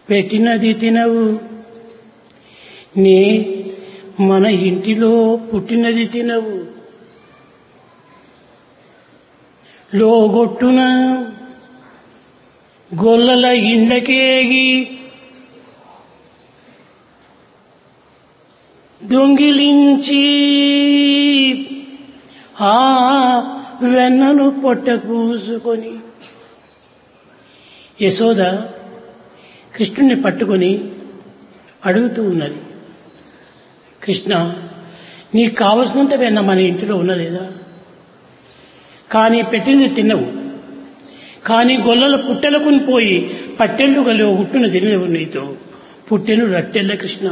పెట్టినది తినవు నీ మన ఇంటిలో పుట్టినది తినవు లోగొట్టున గొల్లల ఇండ్లకేగి దొంగిలించి ఆ వెన్నను పొట్ట పూసుకొని యశోద కృష్ణుని పట్టుకొని అడుగుతూ ఉన్నది కృష్ణ నీకు కావలసినంత వెన్న మన ఇంటిలో ఉన్నలేదా కానీ పెట్టింది తిన్నవు కానీ గొల్లల పుట్టెలకు పోయి పట్టెళ్ళు గలి హుట్టున తినవు నీతో పుట్టెను రట్టెళ్ళ Krishna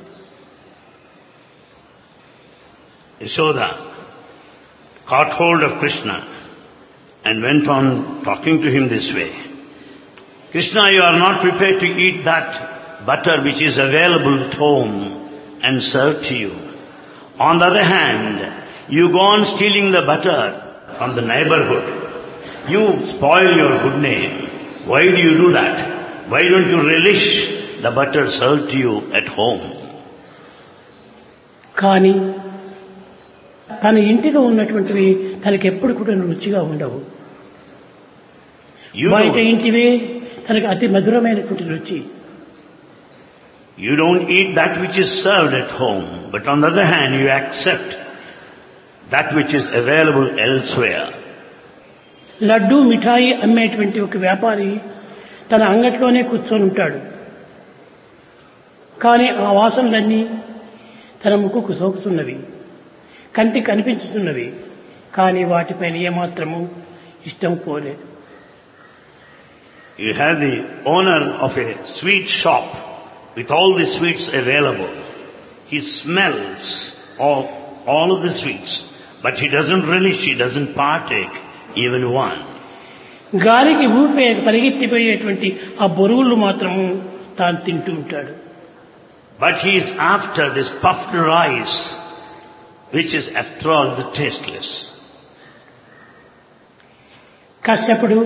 Yashoda caught hold of Krishna and went on talking to him this way. Krishna, you are not prepared to eat that butter which is available at home and served to you. On the other hand, you go on stealing the butter from the neighborhood. You spoil your good name. Why do you do that? Why don't you relish the butter served to you at home? కానీ తన ఇంటిలో ఉన్నటువంటివి తనకి ఎప్పుడు కూడా రుచిగా ఉండవు You బయట don't, ఇంటివే తనకి అతి మధురమైనటువంటి రుచి you don't eat that which is served at home, but on the other hand, you accept that which is available elsewhere. Laddu మిఠాయి అమ్మేటువంటి ఒక వ్యాపారి తన అంగట్లోనే కూర్చొని ఉంటాడు కానీ ఆ వాసనలన్నీ తన ముక్కుకు సోకుతున్నవి కంటికి కనిపించుతున్నవి కానీ వాటిపైన ఏమాత్రము ఇష్టం పోలేదు You have the owner of a sweet shop with all the sweets available. He smells all, all of the sweets, but he doesn't relish, he doesn't partake even one. గాలికి ఊపే పరిగెత్తిపోయేటువంటి ఆ బొరుగులు మాత్రము తాను తింటూ ఉంటాడు But he is after this puffed rice, which is after all the tasteless. కశ్యపుడు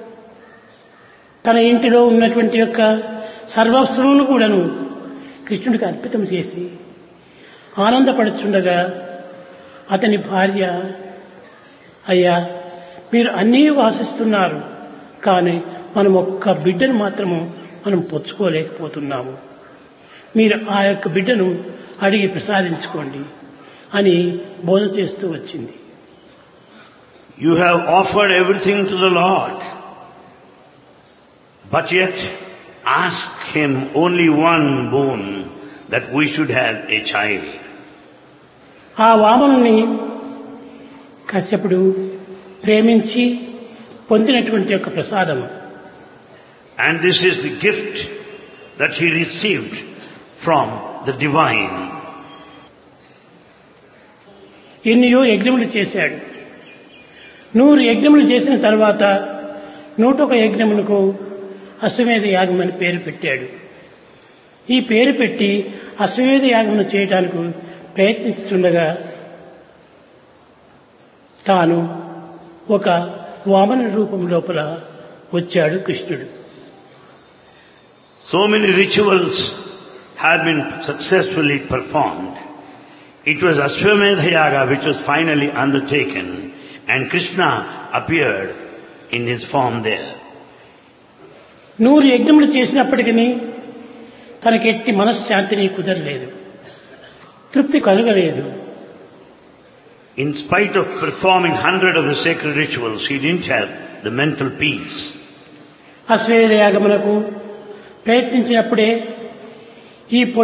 తన ఇంటిలో ఉన్నటువంటి యొక్క సర్వస్వమును కూడాను కృష్ణుడికి అర్పితం చేసి ఆనందపడుచుండగా అతని భార్య అయ్యా మీరు అన్నీ వాసిస్తున్నారు కానీ మనం ఒక్క బిడ్డను మాత్రము మనం పొచ్చుకోలేకపోతున్నాము మీరు ఆ యొక్క బిడ్డను అడిగి ప్రసాదించుకోండి అని బోధ చేస్తూ వచ్చింది You have offered everything to the Lord, but yet ask Him only one boon, that we should have a child. ఆ వామనుని కశ్యపుడు ప్రేమించి పొందినటువంటి యొక్క ప్రసాదము And this is the gift that he received from the divine. ఎన్నయో యజ్ఞములు చేశాడు నూరు యజ్ఞములు చేసిన తర్వాత నూటొక యజ్ఞమునకు అశ్వమేధ యాగం అని పేరు పెట్టాడు ఈ పేరు పెట్టి అశ్వమేధ యాగమును చేయడానికి ప్రయత్నిస్తుండగా తాను ఒక వామన రూపం లోపల వచ్చాడు కృష్ణుడు So many rituals have been successfully performed. It was Ashwamedha Yaga which was finally undertaken and Krishna appeared in his form there. నూరు యజ్ఞములు చేసినప్పటికీ తనకి ఎట్టి మనశ్శాంతిని కుదరలేదు తృప్తి కలగలేదు In spite of performing hundred of the sacred rituals, he didn't have the mental peace. అశ్వేధ యాగమునకు ప్రయత్నించినప్పుడే ఈ